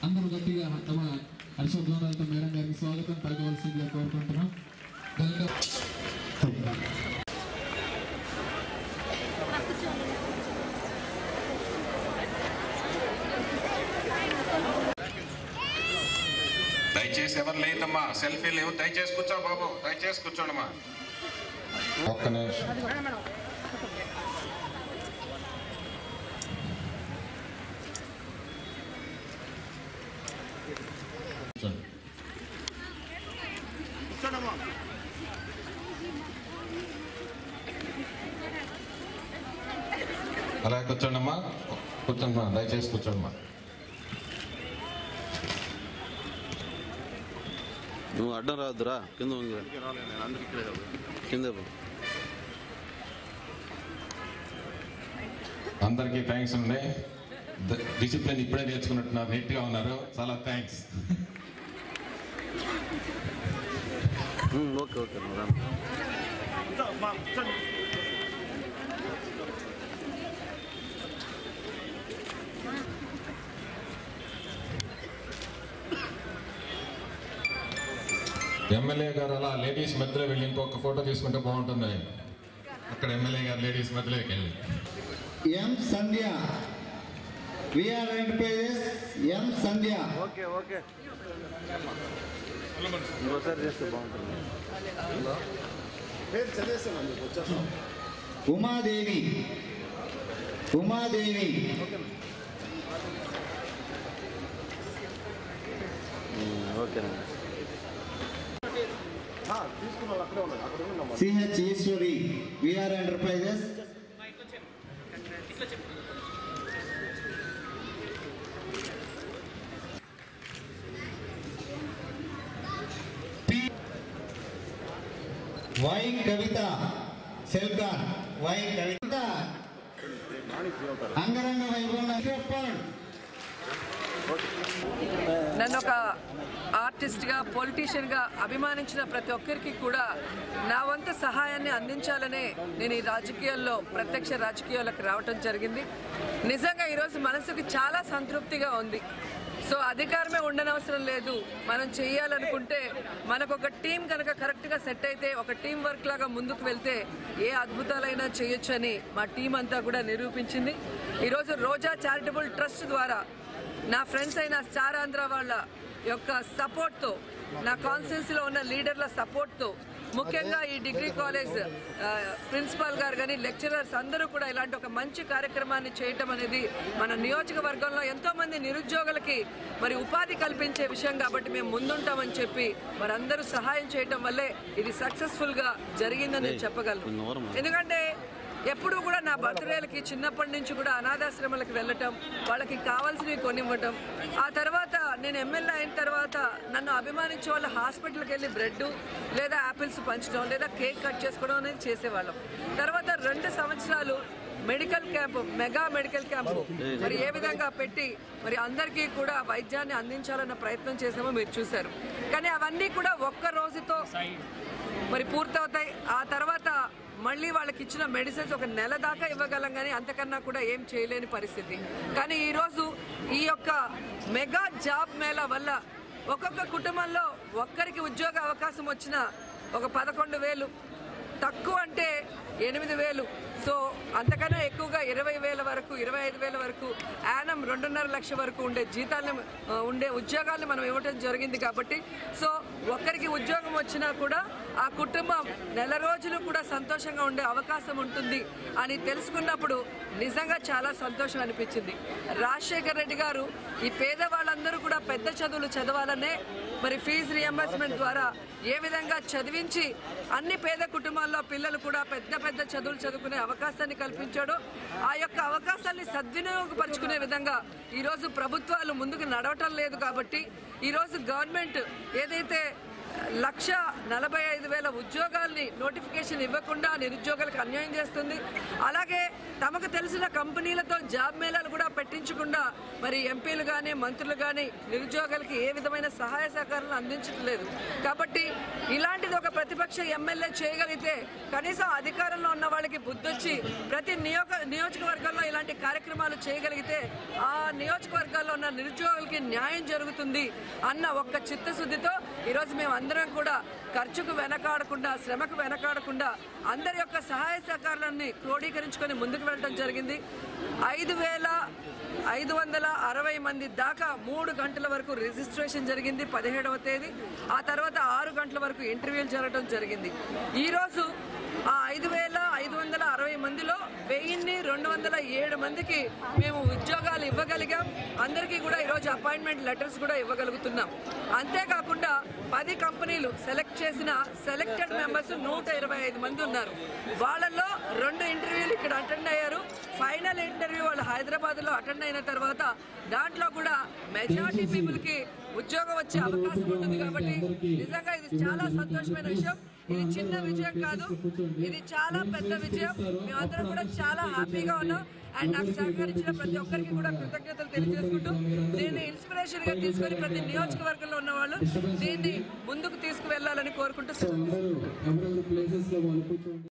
అందరూ గట్టిగా తమ హర్షధ్వానాలతో మేడం గారికి స్వాగతం పలకవలసిందిగా కోరుకుంటున్నాం వెల్కమ్ దయచేసి ఎవరు లేదమ్మా సెల్ఫీ లేవు దయచేసి కూర్చో బాబు దయచేసి కూర్చోండమ్మా ఒక్క నిమిషం అలా కూర్చోండమ్మా కూర్చోండమ్మా దయచేసి కూర్చోండమ్మా నువ్వు అడ్డం రావద్దురా కింద ఉంది కింద పో. అందరికీ థ్యాంక్స్ అండి ద- డిసిప్లిన్ ఇప్పుడే నేర్చుకున్నట్టున్నారు నీట్గా ఉన్నారు చాలా థ్యాంక్స్ ఉమ్, ఓకే ఓకే నువ్వు రా. ఎమ్మెల్యే గారు అలా లేడీస్ మధ్యలో వెళ్ళి ఇంకొక ఫోటో తీసుకుంటే బాగుంటుంది అక్కడ ఎమ్మెల్యే గారు లేడీస్ మధ్యలోకి వెళ్ళి M Sandhya VR enterprises M Sandhya okay okay ఇంకోసారి చేస్తే బాగుంటుంది ఉమాదేవి ఉమాదేవి ఉమ్, ఓకేనండి CH Eswari VR enterprises P- Y Kavitha Celkon Y Kavitha అంగరంగ వైభవం చెప్పండి నన్ను ఒక ఆర్టిస్ట్గా పొలిటీషియన్గా అభిమానించిన ప్రతి ఒక్కరికి కూడా నా వంతు సహాయాన్ని అందించాలనే నేను ఈ రాజకీయాల్లో ప్రత్యక్ష రాజకీయాలకు రావటం జరిగింది నిజంగా ఈరోజు మనసుకి చాలా సంతృప్తిగా ఉంది సో అధికారమే ఉండనవసరం లేదు మనం చేయాలనుకుంటే మనకు ఒక టీం కనుక కరెక్ట్గా సెట్ అయితే ఒక టీం వర్క్ లాగా ముందుకు వెళ్తే ఏ అద్భుతాలైనా చేయొచ్చని మా టీం అంతా కూడా నిరూపించింది ఈరోజు రోజా చారిటబుల్ ట్రస్ట్ ద్వారా నా ఫ్రెండ్స్ అయిన స్టార్ ఆంధ్ర వాళ్ళ యొక్క సపోర్ట్తో నా కాన్స్టిట్యున్సీలో ఉన్న లీడర్ల సపోర్ట్తో ముఖ్యంగా ఈ డిగ్రీ కాలేజ్ ఆ, ప్రిన్సిపాల్ గారు కానీ లెక్చరర్స్ అందరూ కూడా ఇలాంటి ఒక మంచి కార్యక్రమాన్ని చేయటం అనేది మన నియోజకవర్గంలో ఎంతో మంది నిరుద్యోగులకి మరి ఉపాధి కల్పించే విషయం కాబట్టి మేము ముందుంటామని చెప్పి వారందరూ సహాయం చేయటం వల్లే ఇది సక్సెస్ఫుల్గా జరిగిందని నేను చెప్పగలను ఎందుకంటే ఎప్పుడూ కూడా నా బర్త్డేలకి చిన్నప్పటి నుంచి కూడా అనాథాశ్రమాలకు వెళ్ళటం వాళ్ళకి కావాల్సినవి కొనివ్వటం ఆ తర్వాత నేను ఎమ్మెల్యే అయిన తర్వాత నన్ను అభిమానించే వాళ్ళ హాస్పిటల్కి వెళ్ళి బ్రెడ్ లేదా యాపిల్స్ పంచడం లేదా కేక్ కట్ చేసుకోవడం అనేది చేసేవాళ్ళం తర్వాత రెండు సంవత్సరాలు medical camp mega medical camp మరి ఏ విధంగా పెట్టి మరి అందరికీ కూడా వైద్యాన్ని అందించాలన్న ప్రయత్నం చేసామో మీరు చూశారు కానీ అవన్నీ కూడా ఒక్క రోజుతో మరి పూర్తవుతాయి ఆ తర్వాత మళ్ళీ వాళ్ళకి ఇచ్చిన మెడిసిన్స్ ఒక నెల దాకా ఇవ్వగలం కానీ అంతకన్నా కూడా ఏం చేయలేని పరిస్థితి కానీ ఈరోజు ఈ యొక్క మెగా జాబ్ మేళా వల్ల ఒక్కొక్క కుటుంబంలో ఒక్కరికి ఉద్యోగ అవకాశం వచ్చిన ఒక పదకొండు వేలు తక్కువ అంటే ఎనిమిది వేలు సో అంతకన్నా ఎక్కువగా ఇరవై వేల వరకు ఇరవై ఐదు వేల వరకు యానం రెండున్నర లక్ష వరకు ఉండే జీతాలను ఆ, ఉండే ఉద్యోగాలను మనం ఇవ్వటం జరిగింది కాబట్టి సో ఒక్కరికి ఉద్యోగం వచ్చినా కూడా ఆ కుటుంబం నెల రోజులు కూడా సంతోషంగా ఉండే అవకాశం ఉంటుంది అని తెలుసుకున్నప్పుడు నిజంగా చాలా సంతోషం అనిపించింది రాజశేఖర్ రెడ్డి గారు ఈ పేదవాళ్ళందరూ కూడా పెద్ద చదువులు చదవాలనే మరి ఫీజు రియంబర్స్మెంట్ ద్వారా ఏ విధంగా చదివించి అన్ని పేద కుటుంబాల్లో పిల్లలు కూడా పెద్ద పెద్ద చదువులు చదువుకునే అవకాశాన్ని కల్పించాడో ఆ యొక్క అవకాశాన్ని సద్వినియోగపరుచుకునే విధంగా ఈరోజు ప్రభుత్వాలు ముందుకు నడవటం లేదు కాబట్టి ఈరోజు గవర్నమెంట్ ఏదైతే లక్ష నలభై ఐదు వేల ఉద్యోగాల్ని నోటిఫికేషన్ ఇవ్వకుండా నిరుద్యోగులకు అన్యాయం చేస్తుంది అలాగే తమకు తెలిసిన కంపెనీలతో జాబ్ మేళాలు కూడా పెట్టించకుండా మరి ఎంపీలు కానీ మంత్రులు కానీ నిరుద్యోగులకి ఏ విధమైన సహాయ సహకారాలు అందించట్లేదు కాబట్టి ఇలాంటిది ఒక ప్రతిపక్ష ఎమ్మెల్యే చేయగలిగితే కనీసం అధికారంలో ఉన్న వాళ్ళకి బుద్ధొచ్చి ప్రతి నియోజక నియోజకవర్గంలో ఇలాంటి కార్యక్రమాలు చేయగలిగితే ఆ నియోజకవర్గాల్లో ఉన్న నిరుద్యోగులకి న్యాయం జరుగుతుంది అన్న ఒక్క చిత్తశుద్ధితో ఈరోజు మేము అందరం కూడా ఖర్చుకు వెనకాడకుండా శ్రమకు వెనకాడకుండా అందరి యొక్క సహాయ సహకారాలన్నీ క్రోడీకరించుకొని ముందుకు వెళ్ళడం జరిగింది ఐదు వేల ఐదు వందల అరవై మంది దాకా మూడు గంటల వరకు రిజిస్ట్రేషన్ జరిగింది పదిహేడవ తేదీ ఆ తర్వాత ఆరు గంటల వరకు ఇంటర్వ్యూలు జరగడం జరిగింది ఈరోజు ఆ ఐదు వేల ఐదు వందల అరవై మందిలో వెయ్యిన్ని రెండు వందల ఏడు మందికి మేము ఉద్యోగాలు ఇవ్వగలిగాం అందరికీ కూడా ఈరోజు అపాయింట్మెంట్ లెటర్స్ కూడా ఇవ్వగలుగుతున్నాం అంతేకాకుండా పది కంపెనీలు సెలెక్ట్ చేసిన సెలెక్టెడ్ మెంబర్స్ నూట ఇరవై ఐదు మంది ఉన్నారు వాళ్ళల్లో రెండు ఇంటర్వ్యూలు ఇక్కడ అటెండ్ అయ్యారు ఫైనల్ ఇంటర్వ్యూ వాళ్ళు హైదరాబాద్లో అటెండ్ అయిన తర్వాత దాంట్లో కూడా మెజారిటీ పీపుల్కి ఉద్యోగం వచ్చే అవకాశం ఉంటుంది కాబట్టి నిజంగా ఇది చాలా సంతోషమైన విషయం ఇది చిన్న విజయం కాదు ఇది చాలా పెద్ద విజయం మేమందరం కూడా చాలా హ్యాపీగా ఉన్నాం అండ్ నాకు సహకరించిన ప్రతి ఒక్కరికి కూడా కృతజ్ఞతలు తెలియజేసుకుంటూ దీన్ని ఇన్స్పిరేషన్ గా తీసుకొని ప్రతి నియోజకవర్గంలో ఉన్న వాళ్ళు దీన్ని ముందుకు తీసుకువెళ్ళాలని కోరుకుంటూ సెలవు తీసుకుంటున్నాను. అందరూ ఎవరెవరి ప్లేసెస్ లో వాళ్ళు కూర్చోండి